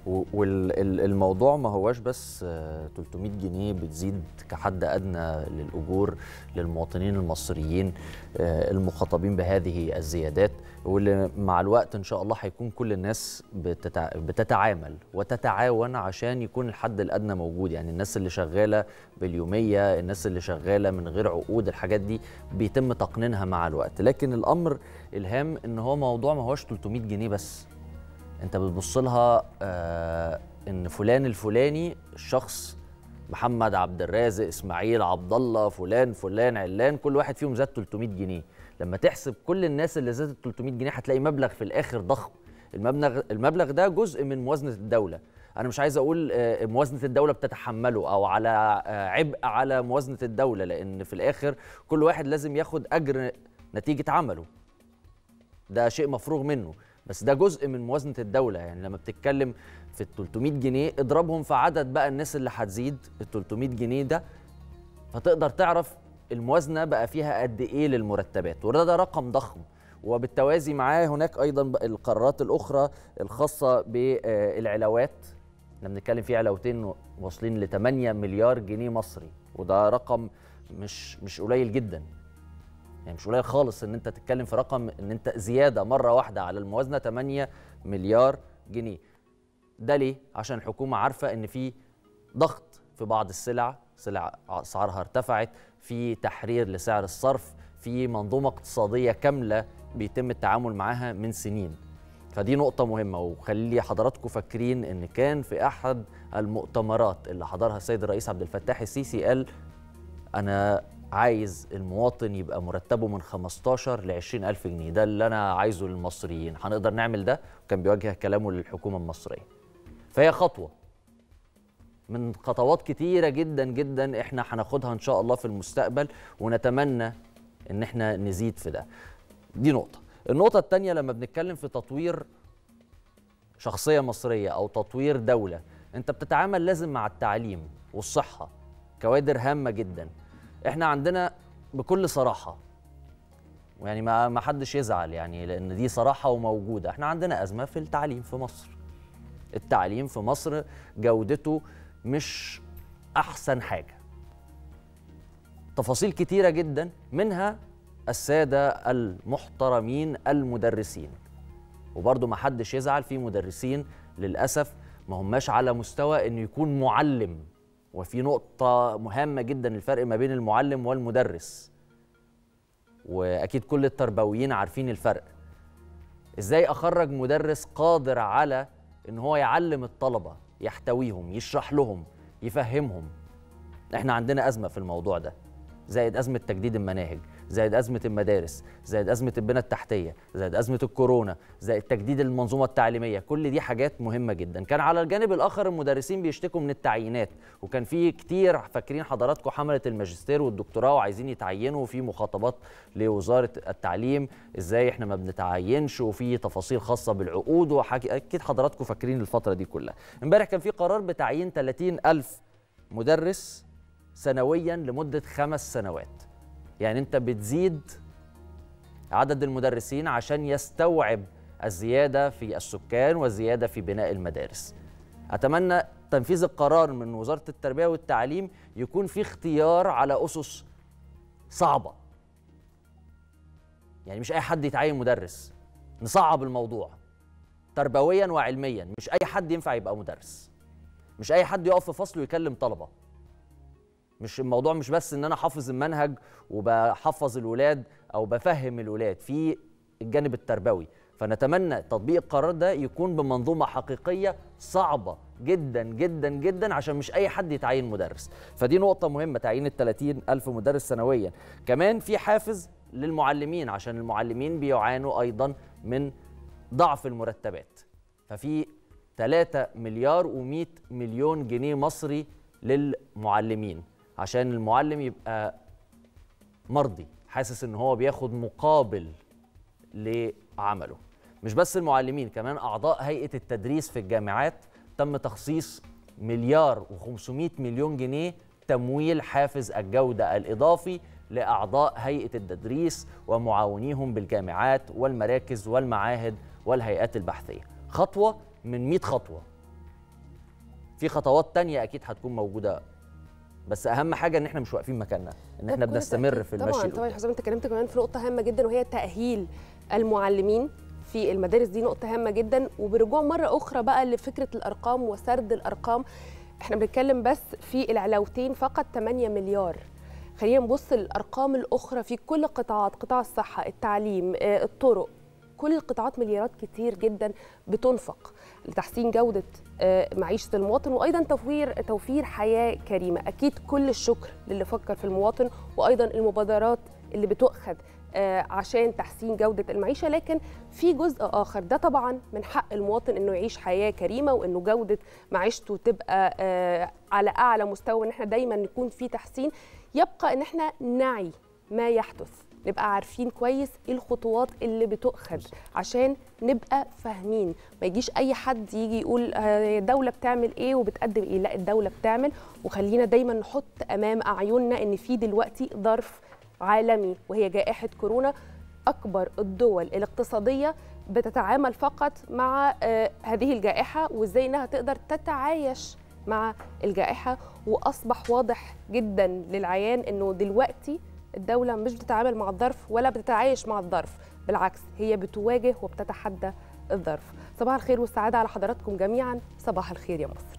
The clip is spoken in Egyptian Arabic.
والموضوع ما هواش بس 300 جنيه بتزيد كحد ادنى للاجور للمواطنين المصريين المخاطبين بهذه الزيادات واللي مع الوقت ان شاء الله هيكون كل الناس بتتعامل وتتعاون عشان يكون الحد الادنى موجود يعني الناس اللي شغاله باليوميه الناس اللي شغاله من غير عقود الحاجات دي بيتم تقنينها مع الوقت لكن الامر الهام ان هو موضوع ما هوش 300 جنيه بس انت بتبص لها آه ان فلان الفلاني الشخص محمد عبد الرازق اسماعيل عبد الله فلان فلان علان كل واحد فيهم زاد 300 جنيه لما تحسب كل الناس اللي زادت 300 جنيه هتلاقي مبلغ في الاخر ضخم المبلغ المبلغ ده جزء من موازنه الدوله انا مش عايز اقول موازنه الدوله بتتحمله او على عبء على موازنه الدوله لان في الاخر كل واحد لازم ياخد اجر نتيجه عمله ده شيء مفروغ منه بس ده جزء من موازنه الدوله يعني لما بتتكلم في ال 300 جنيه اضربهم في عدد بقى الناس اللي هتزيد ال 300 جنيه ده فتقدر تعرف الموازنه بقى فيها قد ايه للمرتبات وده ده رقم ضخم وبالتوازي معاه هناك ايضا القرارات الاخرى الخاصه بالعلاوات احنا بنتكلم في علاوتين واصلين ل 8 مليار جنيه مصري وده رقم مش مش قليل جدا يعني مش قليل خالص ان انت تتكلم في رقم ان انت زياده مره واحده على الموازنه 8 مليار جنيه ده ليه عشان الحكومه عارفه ان في ضغط في بعض السلع سلع اسعارها ارتفعت في تحرير لسعر الصرف في منظومه اقتصاديه كامله بيتم التعامل معاها من سنين فدي نقطه مهمه وخلي حضراتكم فاكرين ان كان في احد المؤتمرات اللي حضرها السيد الرئيس عبد الفتاح السيسي قال انا عايز المواطن يبقى مرتبه من 15 ل 20 ألف جنيه ده اللي أنا عايزه للمصريين هنقدر نعمل ده وكان بيوجه كلامه للحكومة المصرية فهي خطوة من خطوات كتيرة جدا جدا احنا هناخدها ان شاء الله في المستقبل ونتمنى ان احنا نزيد في ده دي نقطة النقطة التانية لما بنتكلم في تطوير شخصية مصرية او تطوير دولة انت بتتعامل لازم مع التعليم والصحة كوادر هامة جدا احنا عندنا بكل صراحه يعني ما ما حدش يزعل يعني لان دي صراحه وموجوده احنا عندنا ازمه في التعليم في مصر التعليم في مصر جودته مش احسن حاجه تفاصيل كتيره جدا منها الساده المحترمين المدرسين وبرضه ما حدش يزعل في مدرسين للاسف ما هماش على مستوى انه يكون معلم وفي نقطة مهمة جدا الفرق ما بين المعلم والمدرس وأكيد كل التربويين عارفين الفرق إزاي أخرج مدرس قادر على إن هو يعلم الطلبة يحتويهم يشرح لهم يفهمهم إحنا عندنا أزمة في الموضوع ده زائد أزمة تجديد المناهج زائد أزمة المدارس زائد أزمة البنى التحتية زائد أزمة الكورونا زائد تجديد المنظومة التعليمية كل دي حاجات مهمة جدا كان على الجانب الآخر المدرسين بيشتكوا من التعيينات وكان في كتير فاكرين حضراتكم حملة الماجستير والدكتوراه وعايزين يتعينوا وفي مخاطبات لوزارة التعليم إزاي إحنا ما بنتعينش وفي تفاصيل خاصة بالعقود وأكيد حضراتكم فاكرين الفترة دي كلها امبارح كان في قرار بتعيين 30 ألف مدرس سنويا لمدة خمس سنوات يعني انت بتزيد عدد المدرسين عشان يستوعب الزياده في السكان والزياده في بناء المدارس اتمنى تنفيذ القرار من وزاره التربيه والتعليم يكون في اختيار على اسس صعبه يعني مش اي حد يتعين مدرس نصعب الموضوع تربويا وعلميا مش اي حد ينفع يبقى مدرس مش اي حد يقف في فصل ويكلم طلبه مش الموضوع مش بس ان انا حافظ المنهج وبحفظ الولاد او بفهم الولاد في الجانب التربوي فنتمنى تطبيق القرار ده يكون بمنظومه حقيقيه صعبه جدا جدا جدا عشان مش اي حد يتعين مدرس فدي نقطه مهمه تعيين ال 30 الف مدرس سنويا كمان في حافز للمعلمين عشان المعلمين بيعانوا ايضا من ضعف المرتبات ففي 3 مليار و100 مليون جنيه مصري للمعلمين عشان المعلم يبقى مرضي حاسس ان هو بياخد مقابل لعمله مش بس المعلمين كمان اعضاء هيئه التدريس في الجامعات تم تخصيص مليار و500 مليون جنيه تمويل حافز الجوده الاضافي لاعضاء هيئه التدريس ومعاونيهم بالجامعات والمراكز والمعاهد والهيئات البحثيه خطوه من 100 خطوه في خطوات تانية اكيد هتكون موجوده بس اهم حاجه ان احنا مش واقفين مكاننا ان احنا بكل بنستمر تأكيد. في المشي طبعا طبعا حسام انت اتكلمت كمان في نقطه هامه جدا وهي تاهيل المعلمين في المدارس دي نقطه هامه جدا وبرجوع مره اخرى بقى لفكره الارقام وسرد الارقام احنا بنتكلم بس في العلاوتين فقط 8 مليار خلينا نبص للارقام الاخرى في كل قطاعات قطاع الصحه التعليم آه، الطرق كل القطاعات مليارات كتير جدا بتنفق لتحسين جوده آه، معيشه المواطن وايضا توفير توفير حياه كريمه اكيد كل الشكر للي فكر في المواطن وايضا المبادرات اللي بتؤخذ آه، عشان تحسين جوده المعيشه لكن في جزء اخر ده طبعا من حق المواطن انه يعيش حياه كريمه وانه جوده معيشته تبقى آه، على اعلى مستوى ان احنا دايما نكون في تحسين يبقى ان احنا نعي ما يحدث نبقى عارفين كويس ايه الخطوات اللي بتؤخذ عشان نبقى فاهمين ما يجيش اي حد يجي يقول آه، الدوله بتعمل ايه وبتقدم ايه لا الدوله بتعمل وخلينا دايما نحط امام اعيننا ان في دلوقتي ظرف عالمي وهي جائحه كورونا اكبر الدول الاقتصاديه بتتعامل فقط مع آه، هذه الجائحه وازاي انها تقدر تتعايش مع الجائحه واصبح واضح جدا للعيان انه دلوقتي الدوله مش بتتعامل مع الظرف ولا بتتعايش مع الظرف بالعكس هي بتواجه وبتتحدى الظرف صباح الخير والسعاده على حضراتكم جميعا صباح الخير يا مصر